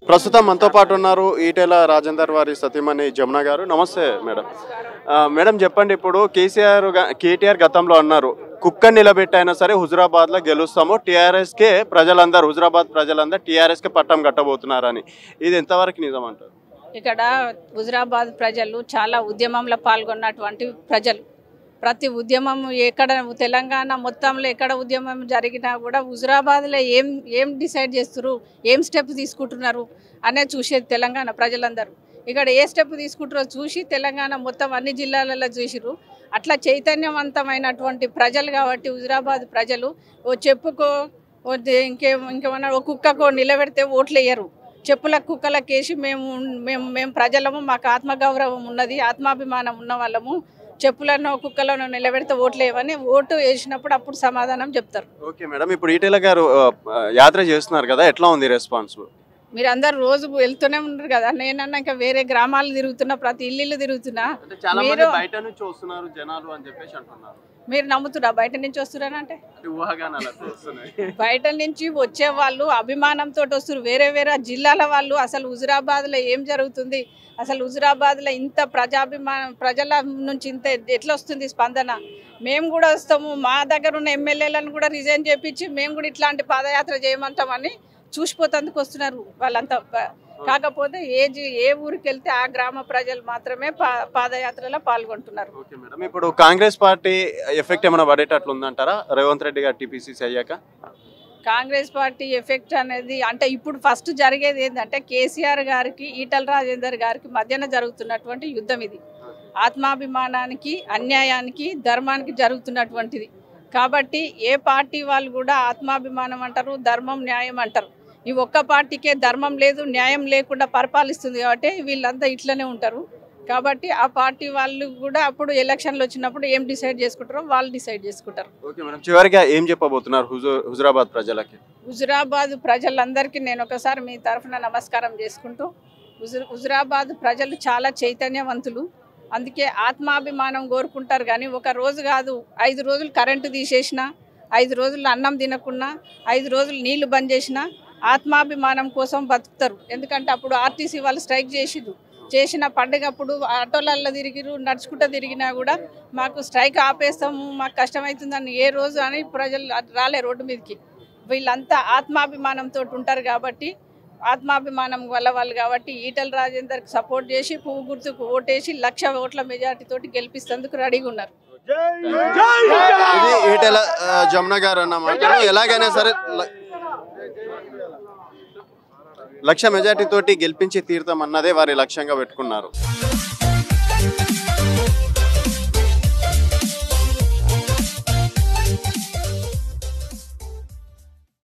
ప్రస్తుతం మనతో పాటు ఉన్నారు ఈటెల రాజేందర్ వారి సతీమణి జమున గారు నమస్తే మేడం ఆ, మేడం చెప్పండి ఇప్పుడు కేసీఆర్ గా- కేటీఆర్ గతంలో అన్నారు కుక్క నిలబెట్టైనా సరే హుజురాబాద్లో గెలుస్తాము టీఆర్ఎస్కే ప్రజలందరూ హుజురాబాద్ ప్రజలందరూ టీఆర్ఎస్కే పట్టం కట్టబోతున్నారని ఇది ఎంతవరకు నిజం అంటారు ఇక్కడ హుజరాబాద్ ప్రజలు చాలా ఉద్యమంలో పాల్గొన్నటువంటి ప్రజలు ప్రతి ఉద్యమం ఎక్కడ తెలంగాణ మొత్తంలో ఎక్కడ ఉద్యమం జరిగినా కూడా హుజరాబాద్లో ఏం ఏం డిసైడ్ చేస్తున్నారు ఏం స్టెప్ తీసుకుంటున్నారు అనేది చూసేది తెలంగాణ ప్రజలందరూ ఇక్కడ ఏ స్టెప్ తీసుకుంటారో చూసి తెలంగాణ మొత్తం అన్ని జిల్లాలలో చూసిరు అట్లా చైతన్యవంతమైనటువంటి ప్రజలు కాబట్టి హుజరాబాద్ ప్రజలు ఓ చెప్పుకో ఓ దే- ఇంకే ఇంకేమన్నా ఓ కుక్కకో నిలబెడితే ఓట్లు వేయరు చెప్పుల కుక్కలకేసి మేము మేము మేము ప్రజలము మాకు ఆత్మగౌరవం ఉన్నది ఆత్మాభిమానం ఉన్న వాళ్ళము చెప్పులను కుక్కలను నిలబెడితే ఓట్లు వేయమని ఓటు వేసినప్పుడు అప్పుడు సమాధానం చెప్తారు ఓకే మేడం ఇప్పుడు ఈటెల గారు ఆ, ఆ, యాత్ర చేస్తున్నారు కదా ఎట్లా ఉంది రెస్పాన్స్ మీరు అందరు రోజు వెళ్తూనే ఉన్నారు కదా నేనన్నా ఇంకా వేరే గ్రామాలు తిరుగుతున్నా ప్రతి ఇల్లు తిరుగుతున్నా అంటే చాలా మంది మీరు- బయట నుంచి వస్తున్నారు జనాలు అని చెప్పేసి అంటున్నారు మీరు నమ్ముతురా బయట నుంచి వస్తున్నారంటే అంటే ఊహాగానాలు అట్లా వస్తున్నాయి బయట నుంచి వచ్చే వాళ్ళు అభిమానంతో వస్తారు వేరే వేరే జిల్లాల వాళ్ళు అసలు హుజురాబాద్లో ఏం జరుగుతుంది అసలు హుజురాబాద్లో ఇంత ప్రజాభిమానం ప్రజల నుంచి ఇంత ఎట్లా వస్తుంది స్పందన మేము కూడా వస్తాము మా దగ్గర ఉన్న ఎమ్మెల్యేలను కూడా రిజైన్ చేపించి మేము కూడా ఇట్లాంటి పాదయాత్ర చేయమంటామని చూసిపోతందుకు వస్తున్నారు వాళ్ళంతా ప- కాకపోతే ఏ జి- ఏ ఊరికి వెళ్తే ఆ గ్రామ ప్రజలు మాత్రమే పా పాదయాత్రలో పాల్గొంటున్నారు ఓకే మేడం ఇప్పుడు కాంగ్రెస్ పార్టీ ఎఫెక్ట్ ఏమైనా పడేటట్లు ఉందంటారా రేవంత్ రెడ్డి గారు టీపీసీసీ అయ్యాక కాంగ్రెస్ పార్టీ ఎఫెక్ట్ అనేది అంటే ఇప్పుడు ఫస్ట్ జరిగేది ఏంటంటే కేసీఆర్ గారికి ఈటల రాజేందర్ గారికి మధ్యన జరుగుతున్నటువంటి యుద్ధం ఇది ఆత్మాభిమానానికి అన్యాయానికి ధర్మానికి జరుగుతున్నటువంటిది కాబట్టి ఏ పార్టీ వాళ్ళు కూడా ఆత్మాభిమానం అంటారు ధర్మం న్యాయం అంటారు ఈ ఒక్క పార్టీకే ధర్మం లేదు న్యాయం లేకుండా పరిపాలిస్తుంది కాబట్టి వీళ్ళంతా ఇట్లనే ఉంటారు కాబట్టి ఆ పార్టీ వాళ్ళు కూడా అప్పుడు ఎలక్షన్లు వచ్చినప్పుడు ఏం డిసైడ్ చేసుకుంటారో వాళ్ళు డిసైడ్ చేసుకుంటారు ఓకే మేడం చివరిగా ఏం చెప్పబోతున్నారు హుజూర్ హుజురాబాద్ ప్రజలకి హుజురాబాద్ ప్రజలందరికీ నేను ఒకసారి మీ తరఫున నమస్కారం చేసుకుంటూ హుజు హుజురాబాద్ ప్రజలు చాలా చైతన్యవంతులు అందుకే ఆత్మాభిమానం కోరుకుంటారు కానీ ఒక రోజు కాదు ఐదు రోజులు కరెంటు తీసేసిన ఐదు రోజులు అన్నం తినకున్నా ఐదు రోజులు నీళ్లు బంద్ చేసిన ఆత్మాభిమానం కోసం బతుకుతారు ఎందుకంటే అప్పుడు ఆర్టీసీ వాళ్ళు స్ట్రైక్ చేసిరు చేసిన పండుగప్పుడు ఆటోలలో తిరిగిరు నడుచుకుంటూ తిరిగినా కూడా మాకు స్ట్రైక్ ఆపేస్తాము మాకు కష్టమవుతుందని ఏ రోజు అని ప్రజలు రాలే రోడ్డు మీదకి వీళ్ళంతా ఆత్మాభిమానంతో ఉంటారు కాబట్టి ఆత్మాభిమానం వల్ల వాళ్ళు కాబట్టి ఈటల రాజేందర్కి సపోర్ట్ చేసి పువ్వు గుర్తుకు ఓటేసి లక్ష ఓట్ల మెజార్టీతోటి గెలిపిస్తేందుకు రెడీగా ఉన్నారు ఇది ఈటెల ఆ, జమున గారు అన్నమాట ఎలాగైనా సరే ల- లక్ష మెజార్టీ తోటి గెలిపించి తీరుతాం అన్నదే వారి లక్ష్యంగా పెట్టుకున్నారు